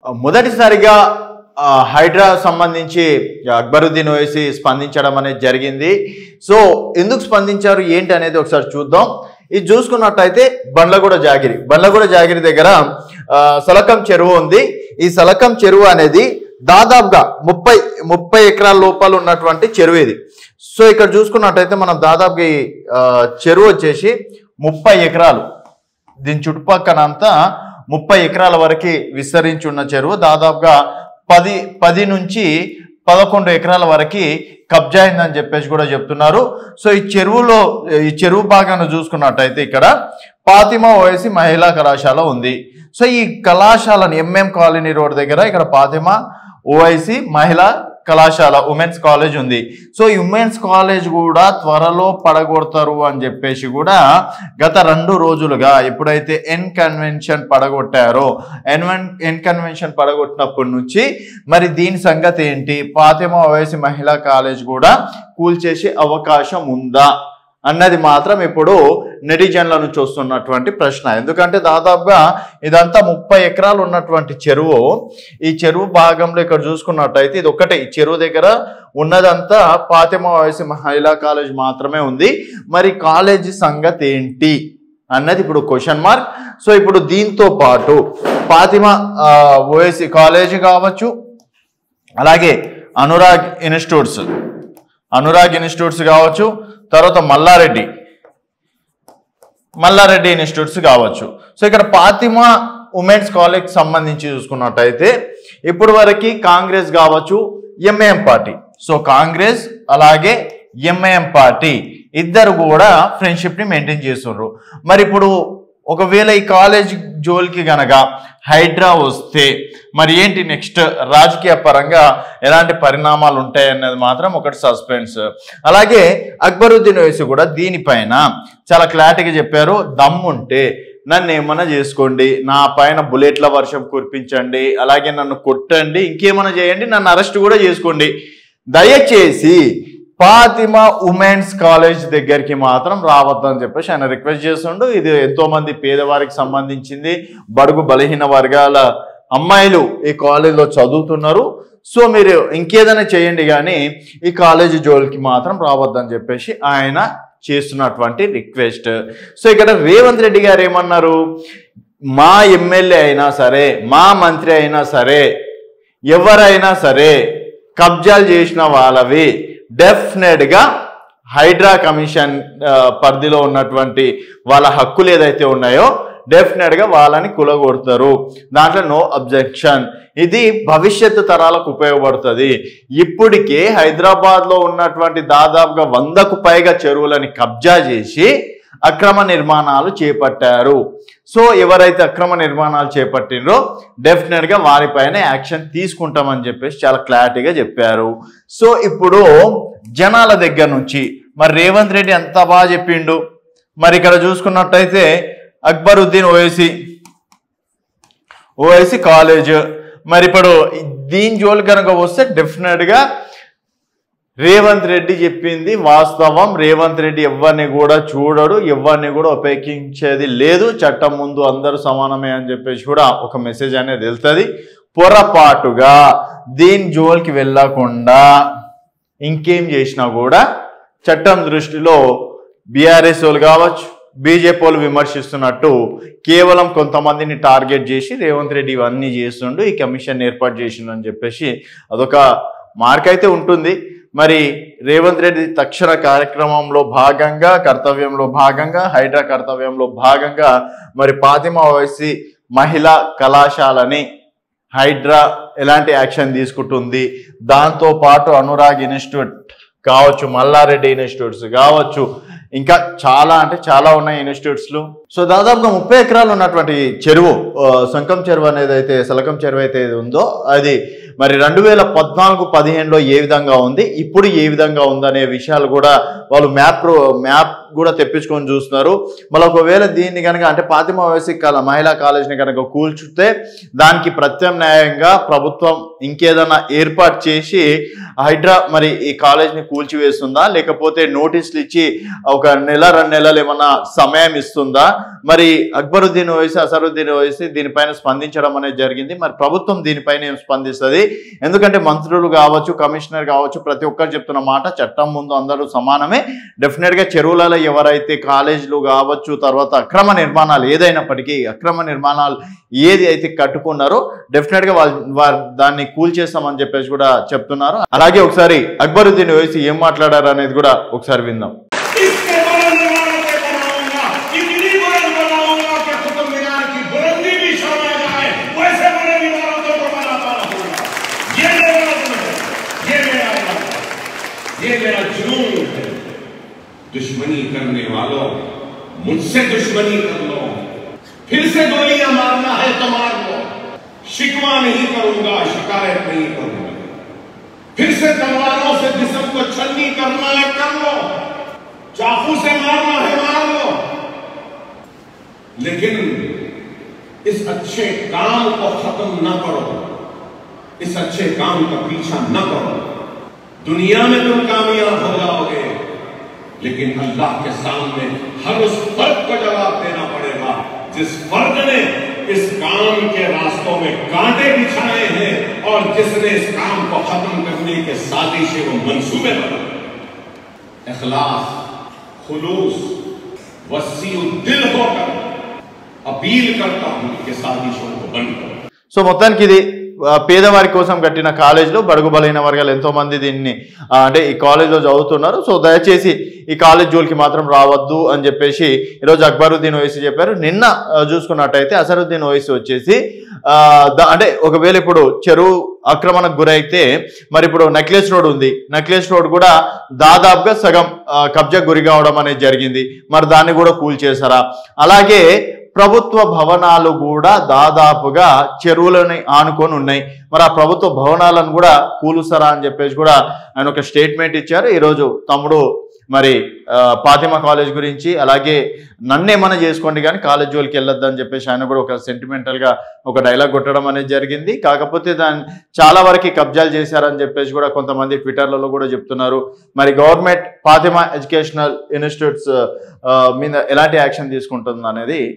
మొదటిసారిగా ఆ, హైడ్రా సంబంధించి అక్బరుద్దీన్ ఓవైసీ స్పందించడం అనేది జరిగింది సో ఎందుకు స్పందించారు ఏంటి అనేది ఒకసారి చూద్దాం ఇది చూసుకున్నట్టయితే బండ్లగూడ జాగిరి బండ్లగూడ జాగిరి దగ్గర ఆ, సలకం చెరువు ఉంది ఈ సలకం చెరువు అనేది దాదాపుగా ముప్పై ముప్పై ఎకరాల లోపల ఉన్నటువంటి చెరువు ఇది సో ఇక్కడ చూసుకున్నట్టయితే మనం దాదాపుగా ఈ ఆ, చెరువు వచ్చేసి ముప్పై ఎకరాలు దీని చుట్టుపక్కన అంతా ముప్పై ఎకరాల వరకు విస్తరించి ఉన్న చెరువు దాదాపుగా పది పది నుంచి పదకొండు ఎకరాల వరకు కబ్జా అయిందని చెప్పేసి కూడా చెప్తున్నారు సో ఈ చెరువులో ఈ చెరువు భాగాన్ని చూసుకున్నట్టయితే ఇక్కడ పాతిమా ఓఎసి మహిళా కళాశాల ఉంది సో ఈ కళాశాలను ఎంఎం కాలనీ రోడ్ దగ్గర ఇక్కడ పాతిమా ఓఐసి మహిళా కళాశాల ఉమెన్స్ కాలేజ్ ఉంది సో ఈ ఉమెన్స్ కాలేజ్ కూడా త్వరలో పడగొడతారు అని చెప్పేసి కూడా గత రెండు రోజులుగా ఎప్పుడైతే ఎన్ కన్వెన్షన్ పడగొట్టారో ఎన్ ఎన్ కన్వెన్షన్ పడగొట్టినప్పటి నుంచి మరి దీని సంగతి ఏంటి పాతిమా ఓవైసీ మహిళా కాలేజ్ కూడా కూల్చేసే అవకాశం ఉందా అన్నది మాత్రం ఇప్పుడు నెటిజన్ల నుంచి వస్తున్నటువంటి ప్రశ్న ఎందుకంటే దాదాపుగా ఇదంతా ముప్పై ఎకరాలు ఉన్నటువంటి చెరువు ఈ చెరువు భాగంలో ఇక్కడ చూసుకున్నట్టయితే ఇది ఒకటే ఈ చెరువు దగ్గర ఉన్నదంతా పాతిమా వయసు మహిళా కాలేజ్ మాత్రమే ఉంది మరి కాలేజీ సంగతి ఏంటి అన్నది ఇప్పుడు క్వశ్చన్ మార్క్ సో ఇప్పుడు దీంతో పాటు పాతిమా ఓఎస్సి కాలేజీ కావచ్చు అలాగే అనురాగ్ ఇన్స్టిట్యూట్స్ అనురాగ్ ఇన్స్టిట్యూట్స్ కావచ్చు తర్వాత మల్లారెడ్డి మల్లారెడ్డి ఇన్స్టిట్యూట్స్ కావచ్చు సో ఇక్కడ పాతిమా ఉమెన్స్ కాలేజ్ సంబంధించి చూసుకున్నట్టయితే ఇప్పుడు వరకు కాంగ్రెస్ కావచ్చు ఎంఐఎం పార్టీ సో కాంగ్రెస్ అలాగే ఎంఐఎం పార్టీ ఇద్దరు కూడా ఫ్రెండ్షిప్ ని మెయింటైన్ చేస్తున్నారు మరి ఇప్పుడు ఒకవేళ ఈ కాలేజ్ జోలికి గనక హైడ్రా వస్తే మరి ఏంటి నెక్స్ట్ రాజకీయ పరంగా ఎలాంటి పరిణామాలు ఉంటాయి అన్నది మాత్రం ఒకటి సస్పెన్స్ అలాగే అక్బరుద్దీన్ వయసు కూడా దీనిపైన చాలా క్లారిటీగా చెప్పారు దమ్ముంటే నన్ను ఏమన్నా చేసుకోండి నా పైన బుల్లెట్ల వర్షం కురిపించండి అలాగే నన్ను కొట్టండి ఇంకేమైనా చేయండి నన్ను అరెస్ట్ కూడా చేసుకోండి దయచేసి ఫాతిమా ఉమెన్స్ కాలేజ్ దగ్గరికి మాత్రం రావద్దని చెప్పేసి ఆయన రిక్వెస్ట్ చేస్తుండు ఇది ఎంతో మంది పేదవారికి సంబంధించింది బడుగు బలహీన వర్గాల అమ్మాయిలు ఈ కాలేజీలో చదువుతున్నారు సో మీరు ఇంకేదైనా చేయండి కానీ ఈ కాలేజీ జోలికి మాత్రం రావద్దని చెప్పేసి ఆయన చేస్తున్నటువంటి రిక్వెస్ట్ సో ఇక్కడ రేవంత్ రెడ్డి గారు ఏమన్నారు మా ఎమ్మెల్యే అయినా సరే మా మంత్రి అయినా సరే ఎవరైనా సరే కబ్జాలు చేసిన వాళ్ళవి డెఫినెట్ గా హైడ్రా కమిషన్ ఆ, పరిధిలో ఉన్నటువంటి వాళ్ళ హక్కులు ఏదైతే ఉన్నాయో డెఫినెట్ గా వాళ్ళని కులగొడతారు దాంట్లో నో అబ్జెక్షన్ ఇది భవిష్యత్తు తరాలకు ఉపయోగపడుతుంది ఇప్పటికే హైదరాబాద్ లో ఉన్నటువంటి దాదాపుగా వందకు పైగా చెరువులని కబ్జా చేసి అక్రమ నిర్మాణాలు చేపట్టారు సో ఎవరైతే అక్రమ నిర్మాణాలు చేపట్టినరో డెఫినెట్ గా వారిపైన యాక్షన్ తీసుకుంటామని చెప్పేసి చాలా క్లారిటీగా చెప్పారు సో ఇప్పుడు జనాల దగ్గర నుంచి మరి రేవంత్ రెడ్డి ఎంత బాగా చెప్పిండు మరి ఇక్కడ చూసుకున్నట్టయితే అక్బరుద్దీన్ ఓవైసీ ఓవైసీ కాలేజ్ మరి ఇప్పుడు దీని జోలి కనుక వస్తే డెఫినెట్ గా రేవంత్ రెడ్డి చెప్పింది వాస్తవం రేవంత్ రెడ్డి ఎవరిని కూడా చూడడు ఎవరిని కూడా ఉపేక్షించేది లేదు చట్టం ముందు అందరూ సమానమే అని చెప్పేసి కూడా ఒక మెసేజ్ అనేది వెళ్తుంది పొరపాటుగా దీని జోలికి వెళ్ళకుండా ఇంకేం చేసినా కూడా చట్టం దృష్టిలో బీఆర్ఎస్ వాళ్ళు కావచ్చు బీజేపీ వాళ్ళు విమర్శిస్తున్నట్టు కేవలం కొంతమందిని టార్గెట్ చేసి రేవంత్ రెడ్డి ఇవన్నీ చేస్తుండు ఈ కమిషన్ ఏర్పాటు చేసిండు అని చెప్పేసి అదొక మార్క్ అయితే ఉంటుంది మరి రేవంత్ రెడ్డి తక్షణ కార్యక్రమంలో భాగంగా కర్తవ్యంలో భాగంగా హైడ్రా కర్తవ్యంలో భాగంగా మరి పాతిమా ఓవైసీ మహిళా కళాశాలని హైడ్రా ఎలాంటి యాక్షన్ తీసుకుంటుంది దాంతో పాటు అనురాగ్ ఇన్స్టిట్యూట్ కావచ్చు మల్లారెడ్డి ఇన్స్టిట్యూట్స్ కావచ్చు ఇంకా చాలా అంటే చాలా ఉన్నాయి ఇన్స్టిట్యూట్స్లు సో దాదాపుగా ముప్పై ఎకరాలు ఉన్నటువంటి చెరువు ఆ, సంకం చెరువు అనేది అయితే సలకం చెరువు అయితే ఏది ఉందో అది మరి రెండు వేల పద్నాలుగు పదిహేనులో ఏ విధంగా ఉంది ఇప్పుడు ఏ విధంగా ఉందనే విషయాలు కూడా వాళ్ళు మ్యాప్ మ్యాప్ కూడా తెప్పించుకొని చూస్తున్నారు మళ్ళీ ఒకవేళ దీన్ని కనుక అంటే పాతిమ వయసు కళ మహిళా కాలేజీని కనుక కూల్చుతే దానికి ప్రత్యామ్నాయంగా ప్రభుత్వం ఇంకేదైనా ఏర్పాటు చేసి హైడ్రా మరి ఈ కాలేజ్ని కూల్చివేస్తుందా లేకపోతే నోటీసులు ఇచ్చి ఒక నెల రెండు నెలలు ఏమన్నా సమయం ఇస్తుందా మరి అక్బరుద్దీన్ ఓవైసీ అసరుద్దీన్ ఓవైసీ దీనిపైన స్పందించడం అనేది జరిగింది మరి ప్రభుత్వం దీనిపైన ఏం స్పందిస్తుంది ఎందుకంటే మంత్రులు కావచ్చు కమిషనర్ కావచ్చు ప్రతి ఒక్కరు చెప్తున్న మాట చట్టం ముందు అందరూ సమానమే డెఫినెట్గా చెరువులలో ఎవరైతే కాలేజీలు కావచ్చు తర్వాత అక్రమ నిర్మాణాలు ఏదైనప్పటికీ అక్రమ నిర్మాణాలు ఏది అయితే కట్టుకున్నారో డెఫినెట్గా వాళ్ళు వారు దాన్ని కూల్చేస్తామని చెప్పేసి కూడా చెప్తున్నారు అలాగే ఒకసారి అక్బరుద్దీన్ ఓవైసీ ఏం మాట్లాడారు అనేది కూడా ఒకసారి విందాం इसके बुलंद मीनारों पे बनाऊंगा इतनी बुलंद बनाऊंगा कि कुतुब मीनार की बुलंदी भी शर्मा जाए वैसे बड़े मीनारों को तो बनाता रहूंगा ये मेरा अज़्म है ये मेरा इरादा है, ये मेरा जुनून है दुश्मनी करने वालों मुझसे दुश्मनी कर लो फिर से गोलियां मारना है तो मार लो शिकवा नहीं करूंगा शिकायत नहीं करूंगा फिर से तलवारों से जिसम को छलनी करना है कर लो चाकू से मारना है मार लो लेकिन इस अच्छे काम को खत्म न करो इस अच्छे काम का पीछा न करो दुनिया में तुम कामयाब हो जाओगे लेकिन अल्लाह के सामने हर उस फर्द को जवाब देना पड़ेगा जिस फर्द ने इस काम के रास्तों में कांटे बिछाए हैं और जिसने इस काम को खत्म करने के साजिशें व मंसूबे बनाए इखलास खुलूस वसी दिल होकर अपील करता हूं कि साजिशों को बंद करो సో మొత్తానికి ఇది ఆ, పేదవారి కోసం కట్టిన కాలేజ్లో బడుగు బలైన వర్గాలు ఎంతో మంది దీన్ని ఆ, అంటే ఈ కాలేజ్లో చదువుతున్నారు సో దయచేసి ఈ కాలేజ్ జోలికి మాత్రం రావద్దు అని చెప్పేసి ఈరోజు అక్బరుద్దీన్ ఓవైసీ చెప్పారు నిన్న ఆ, చూసుకున్నట్టయితే అసరుద్దీన్ ఓవైసీ వచ్చేసి ఆ, ద- అంటే ఒకవేళ ఇప్పుడు చెరువు ఆక్రమణకు గురైతే మరి ఇప్పుడు నెక్లెస్ రోడ్ ఉంది నెక్లెస్ రోడ్ కూడా దాదాపుగా సగం ఆ, కబ్జాకు గురి కావడం అనేది జరిగింది మరి దాన్ని కూడా కూల్చేశారా అలాగే ప్రభుత్వ భవనాలు కూడా దాదాపుగా చెరువులని ఆనుకొని ఉన్నాయి మరి ఆ ప్రభుత్వ భవనాలను కూడా కూలుస్తారా అని చెప్పేసి కూడా ఆయన ఒక స్టేట్మెంట్ ఇచ్చారు ఈరోజు తమ్ముడు మరి ఆ, ఫాతిమా కాలేజ్ గురించి అలాగే నన్నేమన్నా చేసుకోండి కానీ కాలేజ్ జోలికి వెళ్ళొద్దు అని చెప్పేసి ఆయన కూడా ఒక సెంటిమెంటల్ గా ఒక డైలాగ్ కొట్టడం అనేది జరిగింది కాకపోతే దాన్ని చాలా వరకు కబ్జాలు చేశారని చెప్పేసి కూడా కొంతమంది ట్విట్టర్లలో కూడా చెప్తున్నారు మరి గవర్నమెంట్ ఫాతిమా ఎడ్యుకేషనల్ ఇన్స్టిట్యూట్స్ మీద ఎలాంటి యాక్షన్ తీసుకుంటుంది అనేది